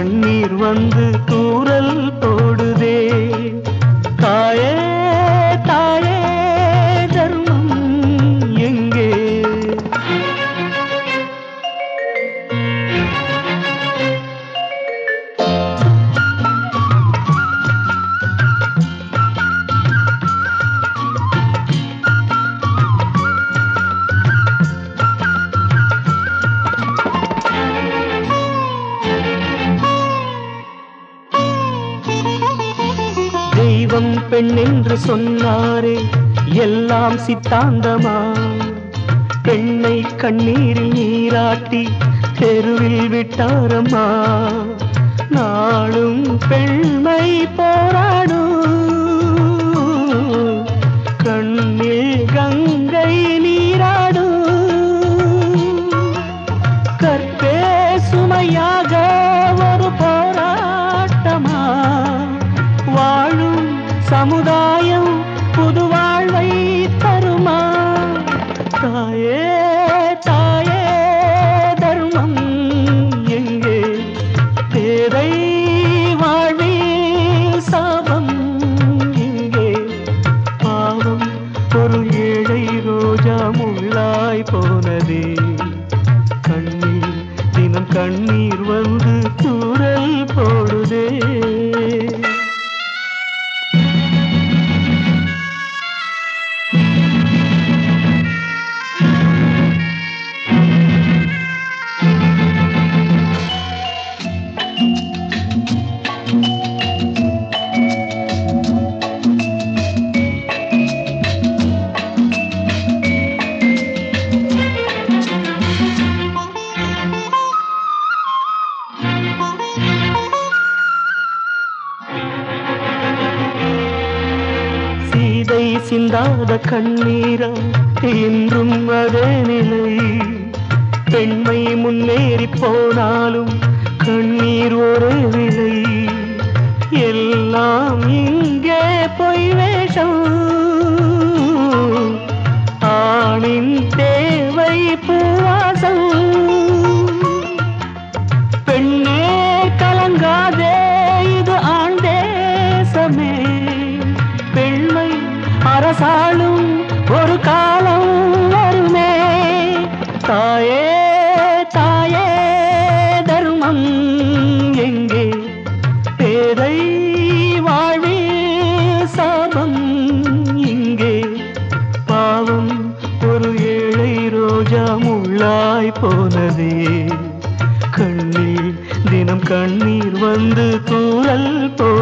கண்ணீர் வந்து தூரல் போடுதே தாயே தாயே தர்மம் எங்கே தெய்வம் பெண் என்று சொன்னாரே எல்லாம் சித்தாந்தமா பெண்ணை கண்ணீரில் நீராட்டி தெருவில் விட்டாரம்மா நாளும் பெண்மை போராடும் கண்ணில் கங்கை நீராடும் கற்பே சுமையாக ஒரு போராட்டமா வாழும் சமுதாயம் புது வாழ்வை தருமா தாயே தாயே தர்மம் எங்கே பேதை வாழ்வில் சாபம் இங்கே பாவம் ஒரு ஏழை ரோஜா முள்ளாய் போனதே கண்ணீர் தினம் கண்ணீர் வந்து தூரல் போடுதே சீதை சிந்தாத கண்ணீரம் இன்றும் அதே நிலை பெண்மை முன்னேறி போனாலும் கண்ணீர் ஒரு விலை எல்லாம் இங்கே பொய் வேஷம் ஆணின் தேவை பூவாசம் பெண்ணே கலங்காதே இது ஆண் தேசமே பெண்மை அரசாளும் ஒரு காலம் வருமே தாயே தாயே தர்மம் எங்கே பேதை வாழ்வில் சாபம் இங்கே பாவம் ஒரு ஏழை ரோஜா முள்ளாய் போனதே கண்ணில் தினம் கண்ணீர் வந்து தூரல் போ